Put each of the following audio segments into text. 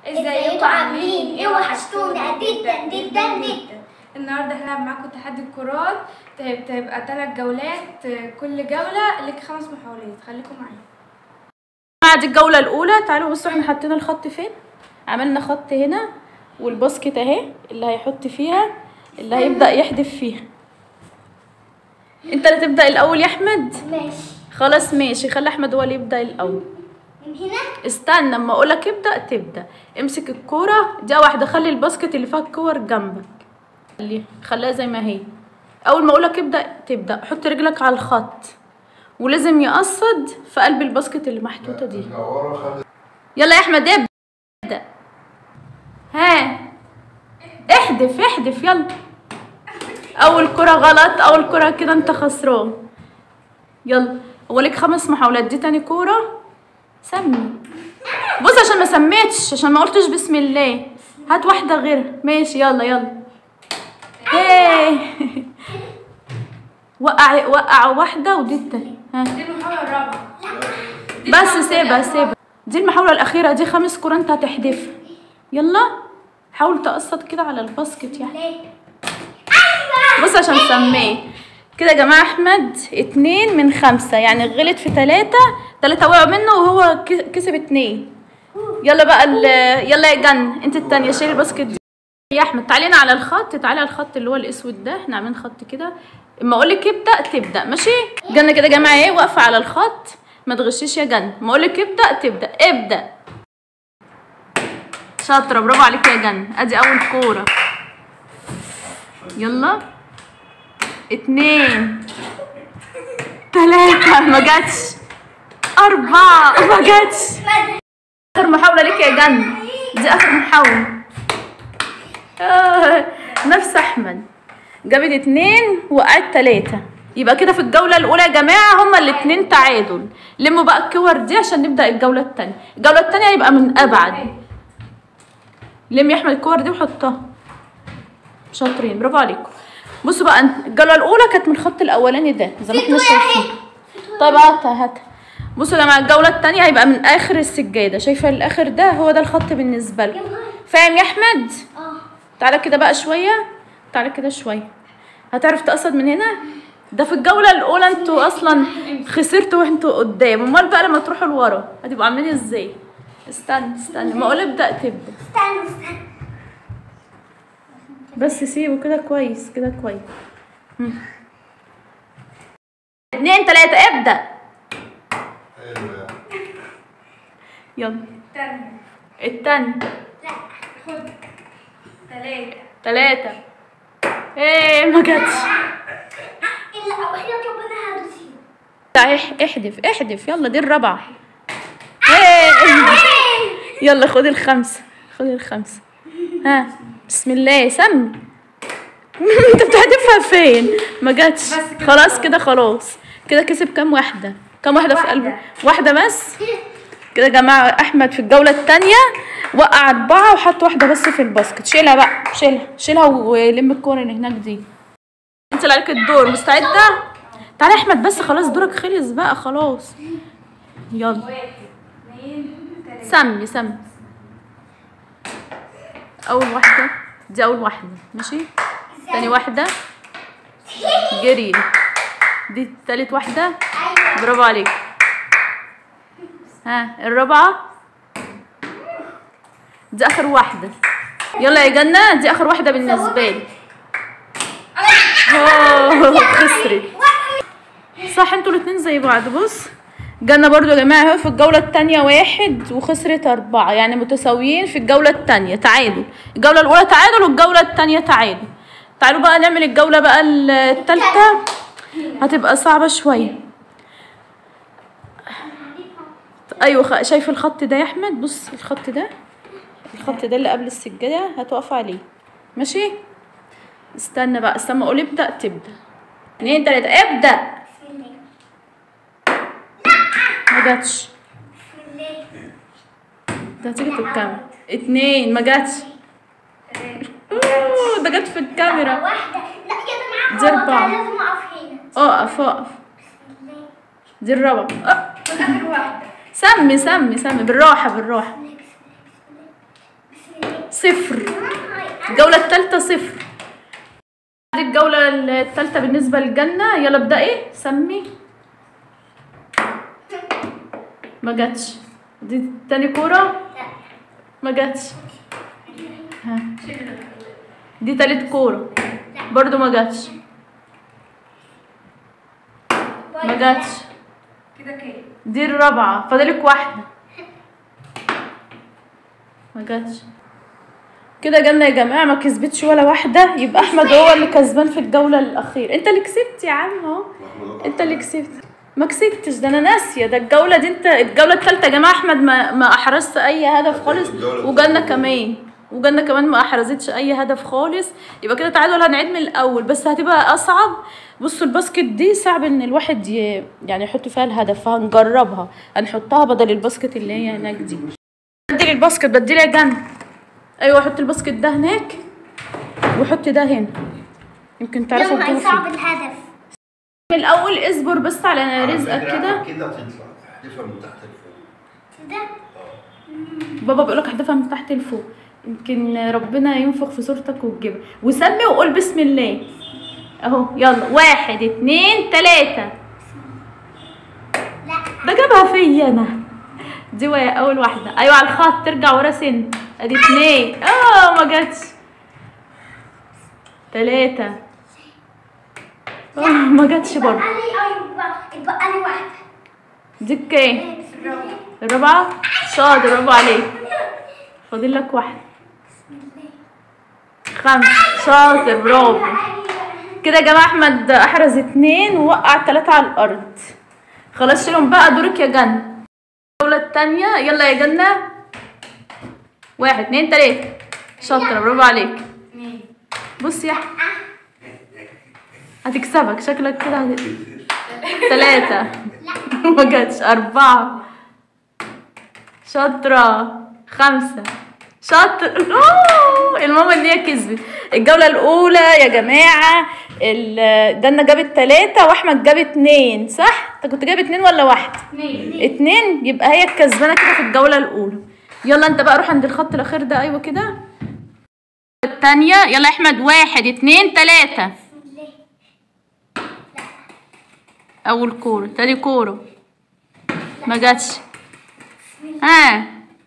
ازيكم عاملين ايه وحشتونا جدا جدا جدا النهارده هنلعب معاكم تحدي الكرات تب- تبقى ثلاث جولات كل جولة لك خمس محاولات خليكم معايا بعد الجولة الأولى تعالوا بصوا احنا حطينا الخط فين عملنا خط هنا والباسكت اهي اللي هيحط فيها اللي هيبدأ يحدف فيها انت اللي تبدأ الأول يا أحمد ماشي خلاص ماشي خلي أحمد هو اللي يبدأ الأول من هنا استنى اما اقولك ابدأ تبدأ امسك الكورة دي واحدة خلي الباسكت اللي فيها الكور جنبك خليها خليها زي ما هي اول ما اقولك ابدأ تبدأ حط رجلك على الخط ولازم يقصد في قلب الباسكت اللي محطوطة دي يلا يا احمد ابدأ ها احدف احدف يلا اول كرة غلط اول كرة كده انت خسران يلا هو لك خمس محاولات دي تاني كورة سمي بص عشان ما سميتش عشان ما قلتش بسم الله هات واحدة غيرها ماشي يلا يلا هي وقع وقع واحدة ودي التانية ها دي المحاولة الرابعة بس سيبها سيبها دي المحاولة الأخيرة دي خمس كرة انت هتحدفها يلا حاول تقسط كده على الباسكت يعني ليه بص عشان سميه كده يا جماعة أحمد اتنين من خمسة يعني غلط في تلاتة تلاتة وقعوا منه وهو ك- كسب اتنين يلا بقى ال- يلا يا جن انت التانية شيل الباسكت دي يا أحمد تعالينا على الخط تعالي على الخط اللي هو الأسود ده احنا عاملين خط كده اما أقولك ابدأ تبدأ ماشي جنة كده يا جماعة ايه واقفة على الخط ما تغشيش يا جنة اما أقولك ابدأ تبدأ ابدأ شاطرة برافو عليك يا جنة ادي أول كورة يلا اتنين تلاتة ما جاتش أربعة ما جاتش آخر محاولة ليك يا جنة دي آخر محاولة آه، نفس أحمد جابت اتنين وقعت تلاتة يبقى كده في الجولة الأولى يا جماعة هما الاتنين تعادل لموا بقى الكور دي عشان نبدأ الجولة التانية الجولة التانية يبقى من أبعد لم يا أحمد الكور دي وحطها شاطرين برافو عليكم بصوا بقى انت- الجوله الاولى كانت من الخط الاولاني ده زي ما احنا شايفين طب هاتها هاتها بصوا يا جماعه الجوله الثانيه هيبقى من اخر السجاده شايفه الاخر ده هو ده الخط بالنسبه لكم فاهم يا احمد اه تعالى كده بقى شويه تعالى كده شويه هتعرف تقصد من هنا ده في الجوله الاولى انتوا اصلا خسرتوا وانتوا قدام امال بقى لما تروحوا لورا هتبقوا عاملين ازاي استنى استنى ما اقول ابدا تبدا استنى استنى بس سيبه كده كويس كده كويس مم. اتنين تلاتة ابدأ يلا التانية التاني لا خد تلاتة تلاتة ايه ما جاتش الا واحنا ربنا هدوسين تعالي اح- احدف احدف يلا دي الرابعة ايه يلا خد الخمسة خد الخمسة ها بسم الله سمي انت بتحدفها فين ما جاتش بس كده خلاص خلاص. كده خلاص كده كسب كام واحدة كام واحدة في واحدة. قلبه واحدة بس كده يا جماعة أحمد في الجولة التانية وقع أربعة وحط واحدة بس في الباسكت شيلها بقى شيلها شيلها ولم الكورة اللي هناك دي انت اللي عليك الدور مستعدة؟ تعالى يا أحمد بس خلاص دورك خلص بقى خلاص يلا واحد اتنين تلاتة سمي سمي أول واحدة دي أول واحدة ماشي تاني واحدة جري دي تالت واحدة ايوه برافو عليك ها الرابعة دي آخر واحدة يلا يا جنة دي آخر واحدة بالنسبة لي أوه، خسرت صح انتوا الاتنين زي بعض بص جنة برضو يا جماعة اهو في الجولة التانية واحد وخسرت أربعة يعني متساويين في الجولة التانية تعادل الجولة الأولى تعادل والجولة التانية تعادل تعالوا بقى نعمل الجولة بقى التالتة هتبقى صعبة شوية ايوه خ- شايف الخط ده يا احمد بص الخط ده الخط ده اللي قبل السجاده هتقف عليه ماشي استنى بقى استنى اقول ابدا تبدا اتنين تلاته ابدا بسم الله ما جاتش بسم الله ده هتيجي في الكاميرا اتنين ما جاتش أوه، ده جت في الكاميرا واحدة لا يا جماعة دي غلط، أربعة. أنا لازم أقف هنا اقف اقف بسم الله دي الرابعه أه. آخر واحدة سمي سمي سمي بالراحه بالراحه بسم الله بسم الله صفر الجولة التالتة صفر دي الجولة التالتة بالنسبة للجنة يلا ابدأي سمي ما جاتش دي تاني كورة ما جاتش ها. دي تالت كورة برضو ما جاتش ما جاتش كده كده دي الرابعة فاضلك واحدة ما جاتش كده جالنا يا جماعة ما كسبتش ولا واحدة يبقى أحمد هو اللي كسبان في الجولة الأخيرة أنت اللي كسبت يا عم أهو أنت اللي كسبت ما كسبتش ده أنا ناسية ده الجولة دي أنت الجولة التالتة يا جماعة أحمد ما ما أحرزت أي هدف خالص الجولة وجالنا التالتة. كمان وجالنا كمان ما أحرزتش أي هدف خالص يبقى كده تعادل هنعيد من الأول بس هتبقى أصعب بصوا الباسكت دي صعب إن الواحد ي... يعني يحط فيها الهدف فهنجربها هنحطها بدل الباسكت اللي هي هناك دي بدل الباسكت بديلها جنب ايوه حط الباسكت ده هناك وحط ده هنا يمكن تعرفوا يلا تجيبوا يصعب فيه الهدف من الاول اصبر بس على على رزقك فكرة كده كده تطلع تحدفها من تحت لفوق ده بابا بيقولك احدفها من تحت لفوق يمكن ربنا ينفخ في صورتك وتجيبها وسمي وقول بسم الله اهو يلا واحد اتنين تلاتة لا ده جابها فيا انا دي وهي اول واحدة ايوه على الخط ترجع ورا سن ادي اتنين اه ما جاتش تلاتة اه ما جاتش برضه اتبقى لي أيوة اتبقى لي واحدة دي كام الرابعة شاطر برافو عليك فاضل لك واحدة خمسة شاطر برافو كده يا جماعة أحمد أحرز اتنين ووقع تلاتة على الأرض خلاص شيلهم بقى دورك يا جنة الجولة التانية يلا يا جنة واحد اتنين تلاتة شاطرة برافو عليك بص يا أحمد هتكسبك شكلك كده هت... تلاتة ما جاتش أربعة شاطرة خمسة شاطر أوه، الماما ان هي كسبت الجولة الأولى يا جماعة ال- جنة جابت تلاتة وأحمد جاب اتنين صح؟ أنت كنت جايب اتنين ولا واحد؟ اتنين اتنين يبقى هي الكسبانة كده في الجولة الأولى يلا أنت بقى روح عند الخط الأخير ده أيوة كده التانية يلا يا أحمد واحد اتنين تلاتة أول كورة تاني كورة ما جاتش ها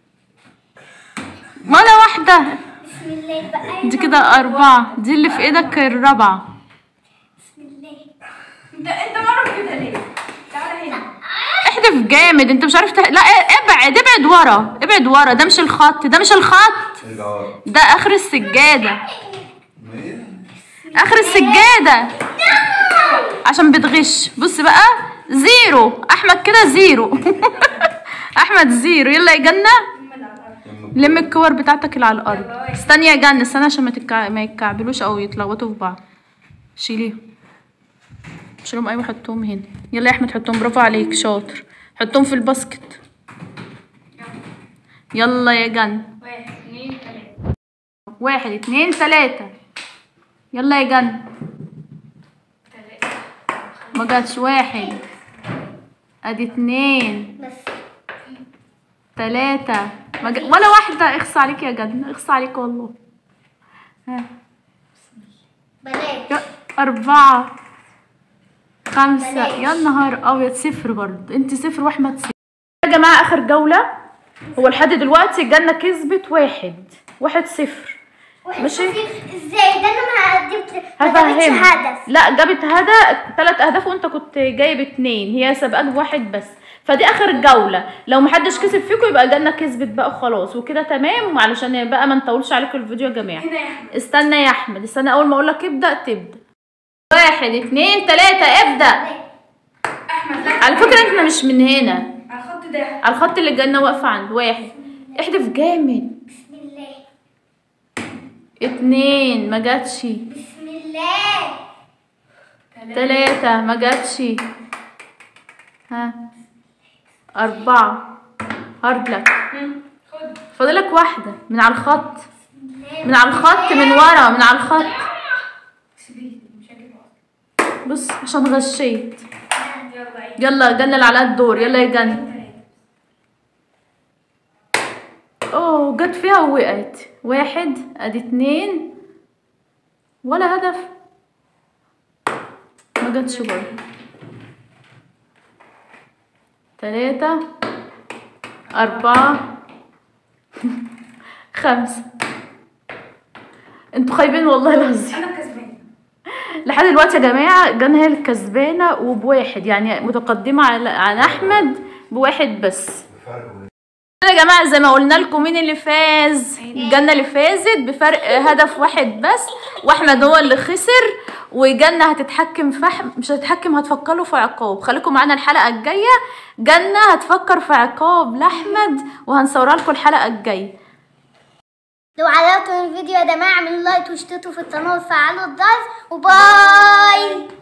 ولا واحدة بسم الله اتبقى دي كده أربعة دي اللي في إيدك الرابعة بسم الله انت انت مره كده ليه؟ تعالى هنا احدف جامد انت مش عارف تح... لا ابعد ابعد ورا ابعد ورا ده مش الخط ده مش الخط ارجع ورا ده اخر السجادة مين؟ اخر السجادة عشان بتغش بص بقى زيرو احمد كده زيرو احمد زيرو يلا يا جنة لم الكور بتاعتك اللي على الارض استني يا جنة استنى عشان ما, تتكع... ما يتكعبلوش او يتلخبطوا في بعض شيليهم شيلهم ايوه حطهم هنا يلا يا احمد حطهم برافو عليك شاطر حطهم في الباسكت يلا يا جنة واحد اتنين تلاته واحد اتنين تلاتة يلا يا جنة تلاته ما جاتش واحد ادي اتنين بس تلاتة ما جا... ولا واحدة اخص عليك يا جنة اخص عليك والله ها بلاش يا أربعة خمسة بلاش. يا نهار أبيض صفر برضه أنت صفر وأحمد صفر يا جماعة آخر جولة هو لحد دلوقتي جنة كسبت واحد واحد صفر واحد ماشي. صفر. ازاي ده انا ما جبت ما جابتش هفهمك هدف لا جابت هدف ثلاث اهداف وانت كنت جايب اتنين هي سابقاك بواحد بس فدي اخر الجوله لو محدش كسب فيكم يبقى جنة كسبت بقى خلاص وكده تمام علشان بقى ما نطولش عليكم الفيديو يا جماعه هنا يا احمد استنى يا احمد استنى اول ما اقول لك ابدا تبدا واحد اتنين تلاته ابدا احمد لا على فكره احنا مش من هنا على الخط ده على الخط اللي جنة واقفه عند واحد احدف جامد بسم الله اتنين ما جاتش بسم الله تلاتة ما جاتش ها أربعة هاردلك خد فاضلك واحدة من على الخط من على الخط من ورا من على الخط سيبيه مش هجيبه بص عشان غشيت يلا عيد يلا جنة اللي عليها الدور يلا يا جنة تلاته اوه اهو جت فيها ووقعت واحد ادي اتنين ولا هدف ما جاتش برضه تلاتة أربعة خمسة انتوا خايبين والله العظيم انا كسبانه لحد دلوقتي يا جماعة جانا هي الكسبانة وبواحد يعني متقدمة على عن أحمد بواحد بس بفرق يا جماعة زي ما قلنا لكم مين اللي فاز جنة اللي فازت بفرق هدف واحد بس واحمد هو اللي خسر وجنة هتتحكم في أحمد مش هتتحكم هتفكروا في عقاب خليكم معانا الحلقة الجاية جنة هتفكر في عقاب لأحمد وهنصورها لكم الحلقة الجاية لو عجبكم الفيديو يا جماعة اعملوا لايك واشتركوا في القناة وفعلوا الجرس وباي